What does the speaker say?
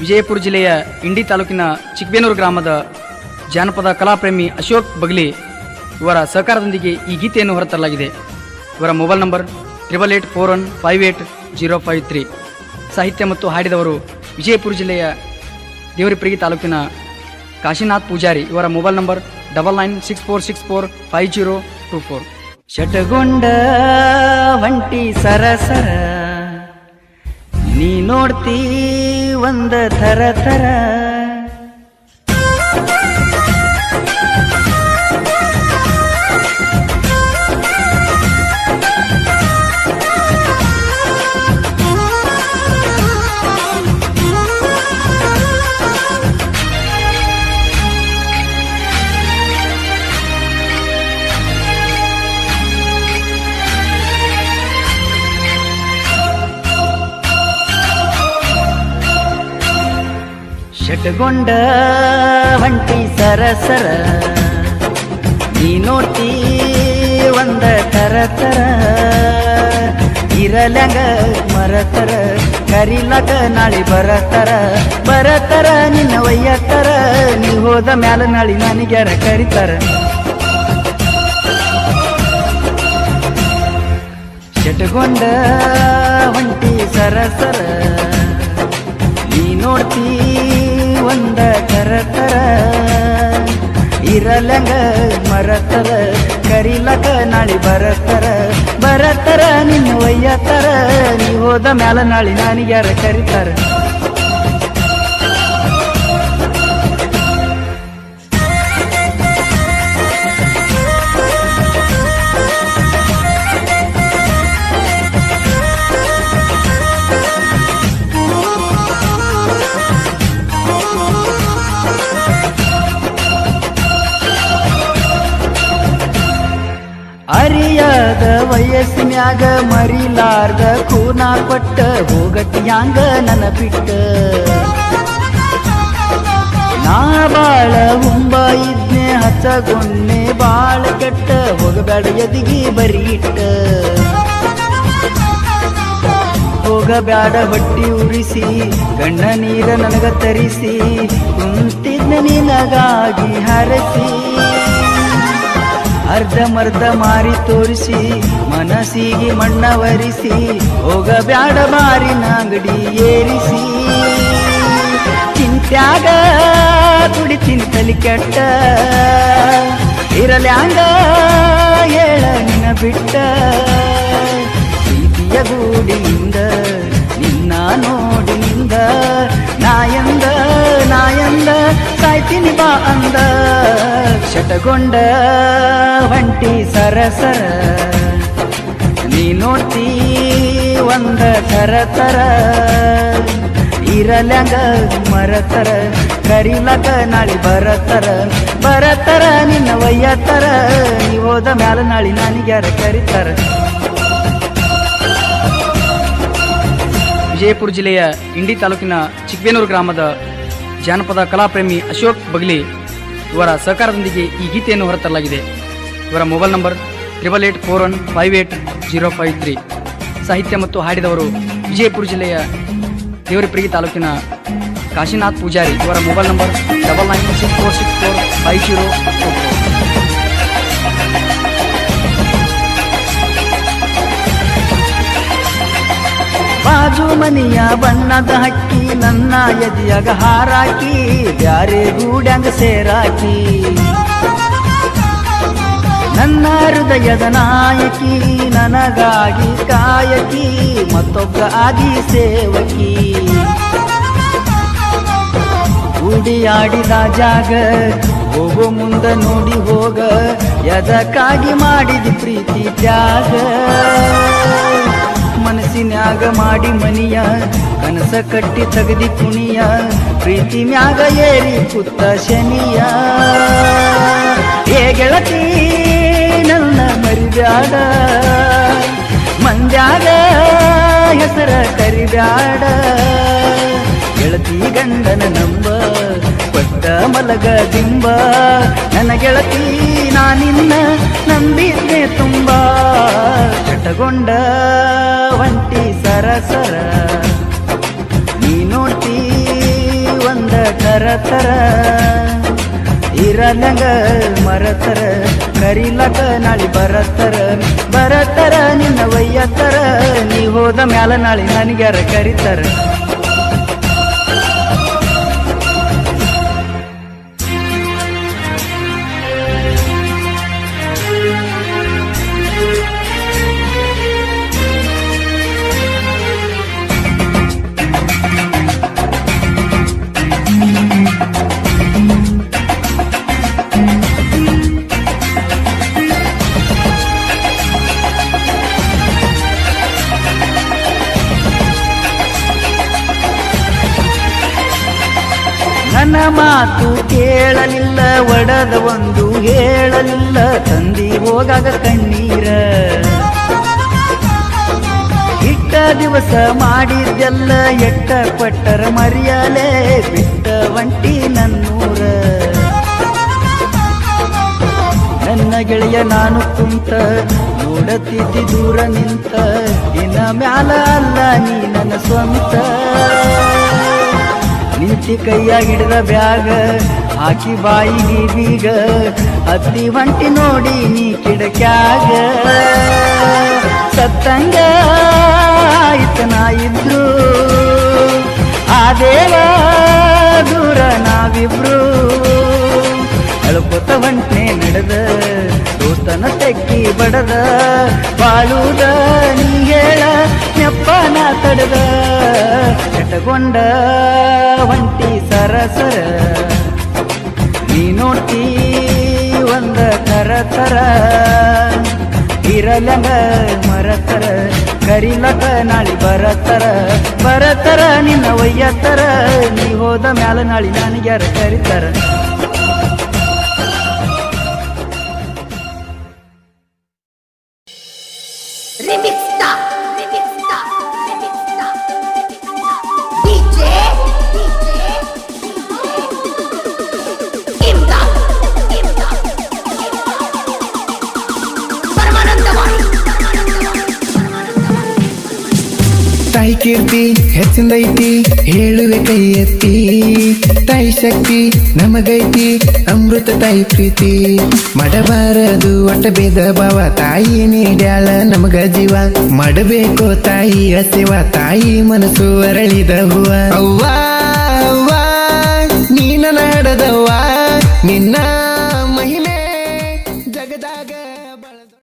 ವಿಜಯಪುರ ಜಿಲ್ಲೆಯ ಇಂಡಿ ತಾಲೂಕಿನ ಚಿಕ್ಕಬೇನೂರು ಗ್ರಾಮದ ಜಾನಪದ ಕಲಾಪ್ರೇಮಿ ಅಶೋಕ್ ಬಗ್ಲಿ ಇವರ ಸಹಕಾರದೊಂದಿಗೆ ಈ ಗೀತೆಯನ್ನು ಹೊರತರಲಾಗಿದೆ ಇವರ mobile number triple eight four one five eight zero five three ಸಾಹಿತ್ಯ ಮತ್ತು ಹಾಡಿದವರು ವಿಜಯಪುರ ಜಿಲ್ಲೆಯ ದೇವರಿಪರಿಗೆ ತಾಲೂಕಿನ ಕಾಶಿನಾಥ್ ಪೂಜಾರಿ ಇವರ mobile number double nine six four six four five zero two four ಶಟಗೊಂಡ ಒಂಟಿ ಸರಸರ ನೀ ನೋಡ್ತಿ ಒಂದ ಥರ ಥರ ಶಟಗೊಂಡ ಒಂಟಿ ಸರಸರ ನೀ ನೋಡ್ತಿ ಒಂದ ಥರ ಥರ ಇರಲಂಗ ಮರತರ ಕರಿಲಕ ನಾಳಿ ಬರತರ ಬರತರ ನಿನ್ನ ಒಯ್ಯತರ ನೀ ಹೋದ ಮ್ಯಾಲ ನಾಳಿ ನನಗ್ಯಾರ ಕರಿತಾರ ಶಟಗೊಂಡ ಒಂಟಿ ಸರಸರ ನೀ ನೋಡ್ತಿ ಒಂದ ಥರ ಥರ ಇರಲಂಗ ಮರತರ ಕರಿಲಕ ನಾಳಿ ಬರತರ ಬರತರ ನಿನ್ನ ಒಯ್ಯತರ ನೀ ಹೋದ ಮ್ಯಾಲ ನಾಳಿ ನನಗ್ಯಾರ ಕರಿತಾರ ಅರಿಯದ ವಯಸ್ಸಿನ್ಯಾಗ ಮರಿಲಾರ್ದ ಕೂನ ಕೊಟ್ಟ ಹೋಗಟ್ಯಾಂಗ ನನ್ನ ಬಿಟ್ಟ ನಾ ಬಾಳ ಹುಂಬ ಇದ್ನೆ ಹಚ್ಚಗೊಂಡೆ ಬಾಳ ಕೆಟ್ಟ ಹೋಗಬೇಡ ಎದಿಗಿ ಬರೀ ಇಟ್ಟ ಹೋಗಬ್ಯಾಡ ಹೊಟ್ಟಿ ಉರಿಸಿ ಗಣ್ಣ ನೀರ ನನಗ ತರಿಸಿ ಕುಂತಿದ್ನ ನಿನಗಾಗಿ ಹರಸಿ ಅರ್ಧ ಮರ್ಧ ಮಾರಿ ತೋರಿಸಿ ಮನಸ್ಸಿಗೆ ಮಣ್ಣವರಿಸಿ ಹೋಗಬ್ಯಾಡ ಮಾರಿನ ಅಂಗಡಿ ಏರಿಸಿ ಚಿಂತ್ಯಾಗ ಕುಡಿ ಚಿಂತಲಿ ಕೆಟ್ಟ ಇರಲ್ಯಾಂಗ ಹೇಳ ನಿನ್ನ ಬಿಟ್ಟ ಪ್ರೀತಿಯ ಗೂಡಿಯಿಂದ ನಿನ್ನ ನೋಡಿ ನಿಂದ ನಾಯಂದ ನಾಯಂದ ಸಾಯ್ತೀನಿ ಬಾ ಅಂದ ಶಟಗೊಂಡ ಒಂಟಿ ಸರಸರ ನೀ ನೋಡ್ತಿ ಒಂದ ಥರ ಥರ ಇರಲಂಗ ಮರತರ ಕರಿಲಕ ನಾಳಿ ಬರತರ ಬರತರ ನಿನ್ನ ಒಯ್ಯತರ ನೀ ಹೋದ ಮ್ಯಾಲ ನಾಳಿ ನನಗ್ಯಾರ ಕರಿತಾರ ವಿಜಯಪುರ ಜಿಲ್ಲೆಯ ಇಂಡಿ ತಾಲೂಕಿನ ಚಿಕ್ಕಬೇನೂರು ಗ್ರಾಮದ ಜಾನಪದ ಕಲಾಪ್ರೇಮಿ ಅಶೋಕ್ ಬಗ್ಲಿ ಇವರ ಸಹಕಾರದೊಂದಿಗೆ ಈ ಗೀತೆಯನ್ನು ಹೊರತರಲಾಗಿದೆ ಇವರ mobile number triple eight four one five eight zero five three ಸಾಹಿತ್ಯ ಮತ್ತು ಹಾಡಿದವರು ವಿಜಯಪುರ ಜಿಲ್ಲೆಯ ದೇವರಿಪರಿಗೆ ತಾಲೂಕಿನ ಕಾಶಿನಾಥ್ ಪೂಜಾರಿ ಇವರ mobile number double nine six four six four five zero two four ಬಾಜು ಮನಿಯ ಬಣ್ಣದ ಹಕ್ಕಿ ನನ್ನ ಎದಿಯಾಗ ಹಾರಾಕಿ ಬ್ಯಾರೆ ಗೂಡ್ಯಾಂಗ ಸೇರಾಕಿ ನನ್ನ ಹೃದಯದ ನಾಯಕಿ ನನಗಾಗಿ ಕಾಯಕಿ ಮತ್ತೊಬ್ಬ ಆದಿ ಸೇವಕಿ ಉಡಿಯಾಡಿದ ಜಾಗ ಹೋಗೋ ಮುಂದ ನೋಡಿ ಹೋಗ ಎದಕ್ಕಾಗಿ ಮಾಡಿದ ಪ್ರೀತಿ ತ್ಯಾಗ ಮನಸ್ಸಿನ್ಯಾಗ ಮಾಡಿ ಮನಿಯ ಕನಸ ಕಟ್ಟಿ ತಗದಿ ಕುಣಿಯ ಪ್ರೀತಿ ಮ್ಯಾಗ ಏರಿ ಕುತ್ತ ಶನಿಯ ಏ ಗೆಳತಿ ನನ್ನ ಮರಿಬ್ಯಾಡ ಮಂದ್ಯಾಗ ಹೆಸರ ಕರಿಬ್ಯಾಡ ಗೆಳತಿ ಗಂಡನ ನಂಬ ಕೊಟ್ಟ ಮಲಗ ದಿಂಬ ನನ್ನ ಗೆಳತಿ ನಾನಿನ್ನ ನಂಬಿದ್ದೆ ತುಂಬ ಚಟಗೊಂಡ ಒಂಟಿ ಸರಸರ ನೀ ನೋಡ್ತಿ ಕರತರ ಇರಲಂಗ ಮರತರ ಕರಿಲಕ ನಾಳಿ ಬರತರ ಬರತರ ನಿನ್ನ ವಯ್ಯತ್ತರ ನೀ ಹೋದ ಮ್ಯಾಲ ನಾಳಿ ನನಗ್ಯಾರ ಕರಿತಾರ ನನ್ನ ಮಾತು ಕೇಳಲಿಲ್ಲ ಒಡದ ಒಂದು ಹೇಳಲಿಲ್ಲ ತಂದಿ ಹೋಗಾಗ ಕಣ್ಣೀರ ಇಟ್ಟ ದಿವಸ ಮಾಡಿದ್ದೆಲ್ಲ ಎಟ್ಟ ಪಟ್ಟರ ಮರಿಯಲೇ ಬಿಟ್ಟ ಒಂಟಿ ನನ್ನೂರ ನನ್ನ ಗೆಳೆಯ ನಾನು ಕುಂತ ನೋಡತಿದ್ದಿ ದೂರ ನಿಂತ ಇನ್ನ ಮ್ಯಾಲ ಅಲ್ಲ ನೀ ನನ್ನ ಸ್ವಂತ ನಿಂತಿ ಕೈಯ ಹಿಡಿದ ಬ್ಯಾಗ ಹಾಕಿ ಬಾಯಿಗೆ ಬೀಗ ಹತ್ತಿ ಹೊಂಟಿ ನೋಡಿ ನೀ ಕಿಡಕ್ಯಾಗ ಸತ್ತಂಗ ಆಯ್ತ ನಾ ಇದ್ರು ಆ ದೇವ ದೂರ ನಾವಿಬ್ರು ಅಳ್ಕೊತ ಹೊಂಟೆ ನಡೆದ ದೋಸ್ತನ ತೆಕ್ಕಿ ಬಡದ ಬಾಳುದ ನೀ ಹೇಳ ನೆಪ್ಪನ ತಡದ ಕೆಟಗೊಂಡ ಹೊಂಟಿ ಸರಸರ ನೀ ನೋಡ್ತಿ ಒಂದ ಕರತರ ಇರಲಂಗ ಮರತರ ಕರಿಲಕ ನಾಳಿ ಬರತರ ಬರತರ ನಿನ್ನ ಒಯ್ಯತ್ತರ ನೀ ಹೋದ ಮ್ಯಾಲ ನಾಳಿ ನನಗ್ಯಾರ ಕರಿತಾರ Remix Star, Remix Star, Remix Star, Remix Star. DJ, DJ, Imdad, Imdad, ಪರಮಾನಂದವಾಣಿ ತಾಯಿ ಕೀರ್ತಿ ಹೆಚ್ಚಿಂದೈತಿ ಹೇಳುವೆ ಕೈ ಎತ್ತಿ ತಾಯಿ ಶಕ್ತಿ ನಮಗೈತಿ ಅಮೃತ ತಾಯಿ ಪ್ರೀತಿ ಮಾಡಬಾರದು ಒಟ್ಟ ಭೇದ ಭಾವ ತಾಯಿ ನೀಡ್ಯಾಳ ನಮಗ ಜೀವ ಮಾಡಬೇಕು ತಾಯಿ ಸೇವ ತಾಯಿ ಮನಸ್ಸು ಅರಳಿದ ಹೂವ ಅವ್ವ ಅವ್ವ ನೀನ ನಾಡದವ್ವ ನಿನ್ನ